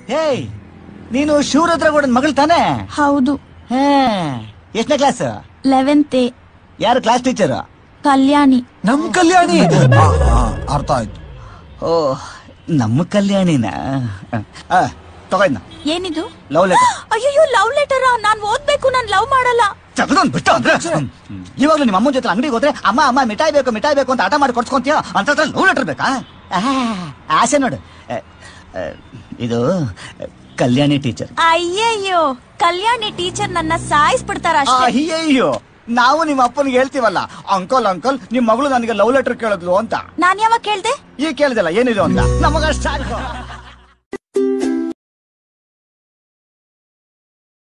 ಹೇಯ್ ನೀನು ಶಿವರುದ್ರಗೌಡನ್ ಮಗಳು ತಾನೇ ಹೌದು ಹೇ ಎಷ್ಟನೇ ಕ್ಲಾಸ್ ಲೆವೆಂತ್ ಯಾರು ಕ್ಲಾಸ್ ಟೀಚರ್ ಕಲ್ಯಾಣಿ ನಮ್ ಕಲ್ಯಾಣಿ ಆ, ಆ, ಅರ್ಥ ಆಯ್ತು ಓ ನಮ್ಮ ಕಲ್ಯಾಣಿನ ಆ, ತಗೋ ಇದ್ನ ಏನಿದು ಲವ್ ಲೆಟರ್ ಅಯ್ಯೋ ಲವ್ ಲೆಟರ್ ನಾನ್ ಓದ್ಬೇಕು ನಾನ್ ಲವ್ ಮಾಡಲ್ಲ ತಗೊಂಡ್ ಬಿಟ್ಟು ಅಂದ್ರೆ ಇವಾಗ್ಲೂ ನಿಮ್ಮ ಅಮ್ಮನ ಜೊತೆ ಅಂಗಡಿಗೆ ಹೋದ್ರೆ ಅಮ್ಮ ಅಮ್ಮ ಮಿಠಾಯಿ ಬೇಕು ಮಿಠಾಯಿ ಬೇಕು ಅಂತ ಆಟ ಮಾಡಿ ಕೊಡ್ಸ್ಕೊಂತೀಯ ಅಂತ ಲವ್ ಲೆಟರ್ ಬೇಕಾ ಆಹ್, ಆಸೆ ನೋಡು ಆ, ಆ, ಇದು ಕಲ್ಯಾಣಿ ಟೀಚರ್ ಅಯ್ಯಯ್ಯೋ ಕಲ್ಯಾಣಿ ಟೀಚರ್ ನನ್ನ ಸಾಯಿಸ್ಬಿಡ್ತಾರ ಅಷ್ಟೇ ಅಯ್ಯಯ್ಯೋ ನಾವು ನಿಮ್ಮ ಅಪ್ಪನಿಗೆ ಹೇಳ್ತೀವಲ್ಲ ಅಂಕಲ್ ಅಂಕಲ್ ನಿಮ್ ಮಗಳು ನನಗೆ ಲವ್ ಲೆಟರ್ ಕೇಳಿದ್ಲು ಅಂತ ನಾನ್ ಯಾವಾಗ ಕೇಳ್ದೆ ಈಗ ಕೇಳಿದಲ್ಲ ಏನಿದು ಅಂತ ನಮಗಷ್ಟ